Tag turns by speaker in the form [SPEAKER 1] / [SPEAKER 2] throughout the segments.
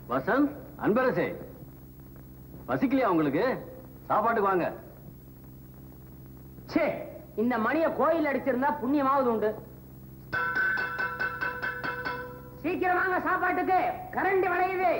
[SPEAKER 1] வசந்த் அன்பரசே பசிக்கலையா உங்களுக்கு சாப்பாட்டுக்கு வாங்க
[SPEAKER 2] ச்சே இந்த மணிய கோயில் அடிச்சிருந்தா புண்ணியமாவது உண்டு சீக்கிரம் வாங்க சாப்பாட்டுக்கு கரண்டி வளையுது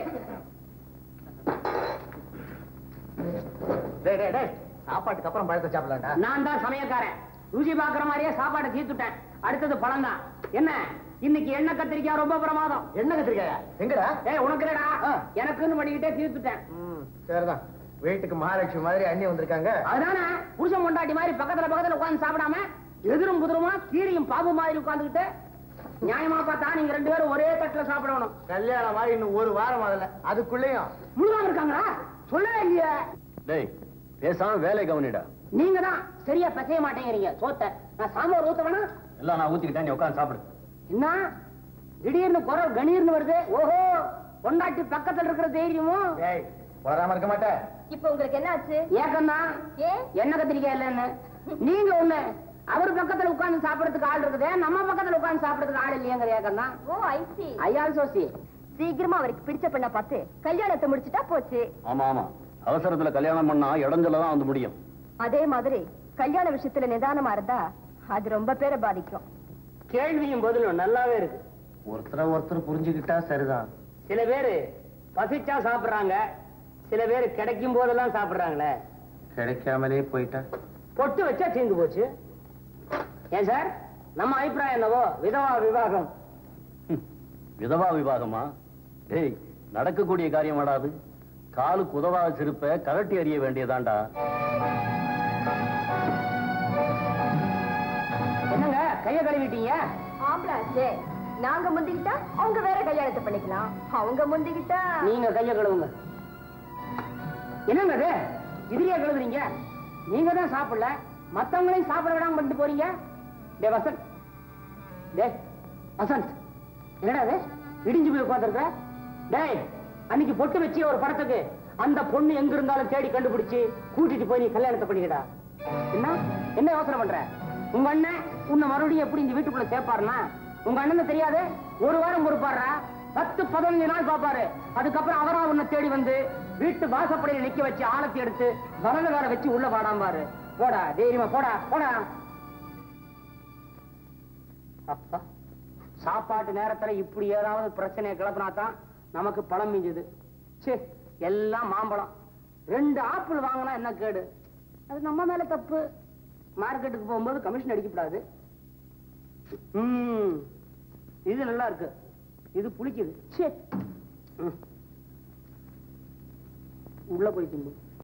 [SPEAKER 3] டேய் டேய் டேய் சாப்பாட்டுக்கு அப்புறம் பழத்தை சாப்பிடலாம்டா
[SPEAKER 2] நான் தான் சமயக்காரன் ருசி பாக்குற மாதிரியே சாப்பாடை தீர்த்துட்டேன் அடுத்தது பழம் தான் என்ன இன்னைக்கு எண்ணெய் கத்திரிக்காய் ரொம்ப பிரமாதம்
[SPEAKER 3] என்ன கத்திரிக்காயா எங்கடா
[SPEAKER 2] ஏய் உனக்கு இல்லடா
[SPEAKER 3] ஆ.
[SPEAKER 2] எனக்குன்னு பண்ணிக்கிட்டே தீர்த்துட்டேன்
[SPEAKER 3] ம், சரிதான் வீட்டுக்கு மகாலட்சுமி மாதிரி அண்ணி வந்திருக்காங்க
[SPEAKER 2] அதனால புருஷன் பொண்டாட்டி மாதிரி பக்கத்துல பக்கத்துல உட்கார்ந்து சாப்பிடாம எதிரும் புதிருமா கீரியும் பாபு மாதிரி உட்கார்ந்துகிட்டு நியாயமா பார்த்தா நீங்க ரெண்டு பேரும் ஒரே தட்டுல சாப்பிடணும்
[SPEAKER 3] கல்யாணம் மாதிரி இன்னும் ஒரு வாரம் ஆகல அதுக்குள்ளேயும்
[SPEAKER 2] முழுகாம இருக்காங்களா சொல்லவே இல்லையே
[SPEAKER 1] டேய் பேசாம வேலை கவனிடா
[SPEAKER 2] நீங்க தான் சரியா பசைய மாட்டேங்கிறீங்க சோத்த நான் சாம்பார் ஊத்த வேணா
[SPEAKER 1] எல்லாம் நான் ஊத்திக்கிட்டேன் நீ உட்காந்து சாப்பிடு
[SPEAKER 2] என்ன திடீர்னு குரல் கணீர்னு வருது ஓஹோ பொண்டாட்டி பக்கத்துல இருக்கிற தைரியமும்
[SPEAKER 3] ஏய் வராம இருக்க மாட்டேன்
[SPEAKER 4] இப்ப உங்களுக்கு என்ன ஆச்சு
[SPEAKER 2] ஏக்கம்தான்
[SPEAKER 4] ஏன்
[SPEAKER 2] என்ன கத்திரிக்காய் இல்லைன்னு நீங்க ஒண்ணு அவர் பக்கத்துல உட்கார்ந்து சாப்பிடறதுக்கு ஆள் இருக்குது நம்ம பக்கத்துல உட்கார்ந்து சாப்பிடறதுக்கு ஆள் இல்லையங்கிற ஏக்கம் தான்
[SPEAKER 4] oh I see
[SPEAKER 2] I also see
[SPEAKER 4] சீக்கிரமா அவருக்கு பிடிச்ச பெண்ண பார்த்து கல்யாணத்தை முடிச்சிட்டா போச்சு
[SPEAKER 1] ஆமா ஆமா அவசரத்துல கல்யாணம் பண்ணா இடஞ்சல தான் வந்து முடியும்
[SPEAKER 4] அதே மாதிரி கல்யாண விஷயத்துல நிதானமா இருந்தா அது ரொம்ப பேரை பாதிக்கும்
[SPEAKER 2] கேள்வியும் பதிலும் நல்லாவே இருக்கு
[SPEAKER 3] ஒருத்தர ஒருத்தர் புரிஞ்சுக்கிட்டா சரிதான்
[SPEAKER 2] சில பேரு பசிச்சா சாப்பிடுறாங்க சில பேர் கிடைக்கும் போதெல்லாம் சாப்பிடுறாங்களே
[SPEAKER 3] கிடைக்காமலே போயிட்டா
[SPEAKER 2] பொட்டு வச்சா தீர்ந்து போச்சு ஏன் சார் நம்ம அபிப்பிராயம் என்னவோ விதவா விவாகம்
[SPEAKER 1] ஹம், விதவா விவாகமா டேய் நடக்கக்கூடிய காரியம் ஆடாது காலுக்கு உதவாத சிரிப்ப கரட்டி அறிய வேண்டியதாண்டா
[SPEAKER 2] என்னங்க கைய கழுவிட்டீங்க
[SPEAKER 4] ஆம்பளாச்சே நாங்க முந்திக்கிட்டா அவங்க வேற கல்யாணத்தை பண்ணிக்கலாம் அவங்க முந்திக்கிட்டா
[SPEAKER 2] நீங்க கைய கழுவுங்க என்னங்க இது இதுலயே கழுவுறீங்க நீங்க தான் சாப்பிடல மத்தவங்களையும் சாப்பிட விடாம பண்ணிட்டு போறீங்க டே வசந்த் டே வசந்த் என்னடா இது இடிஞ்சு போய் உட்காந்துருக்க டேய் அன்னைக்கு பொட்டு வச்சு ஒரு படத்துக்கு அந்த பொண்ணு எங்க இருந்தாலும் தேடி கண்டுபிடிச்சு கூட்டிட்டு போய் நீ கல்யாணத்தை பண்ணிக்கடா என்ன என்ன யோசனை பண்ற உங்க அண்ணன் உன்னை மறுபடியும் எப்படி இந்த வீட்டுக்குள்ள சேர்ப்பாருன்னா உங்க அண்ணன் தெரியாது ஒரு வாரம் பொறுப்பாடுறா பத்து பதினஞ்சு நாள் பாப்பாரு அதுக்கப்புறம் அவரா உன்னை தேடி வந்து வீட்டு வாசப்படையில நிக்க வச்சு ஆழத்தி எடுத்து வலதுகார வச்சு உள்ள பாடாம்பாரு போடா தைரியமா போடா போடா அப்பா சாப்பாட்டு நேரத்துல இப்படி ஏதாவது பிரச்சனையை கிளப்பினா தான் நமக்கு பழம் மிஞ்சுது சே எல்லாம் மாம்பழம் ரெண்டு ஆப்பிள் வாங்கினா என்ன கேடு அது நம்ம மேல தப்பு மார்க்கெட்டுக்கு போகும்போது கமிஷன் அடிக்கப்படாது ம் இது நல்லா இருக்கு இது புளிக்குது சே ம். உள்ள போய் தின்னு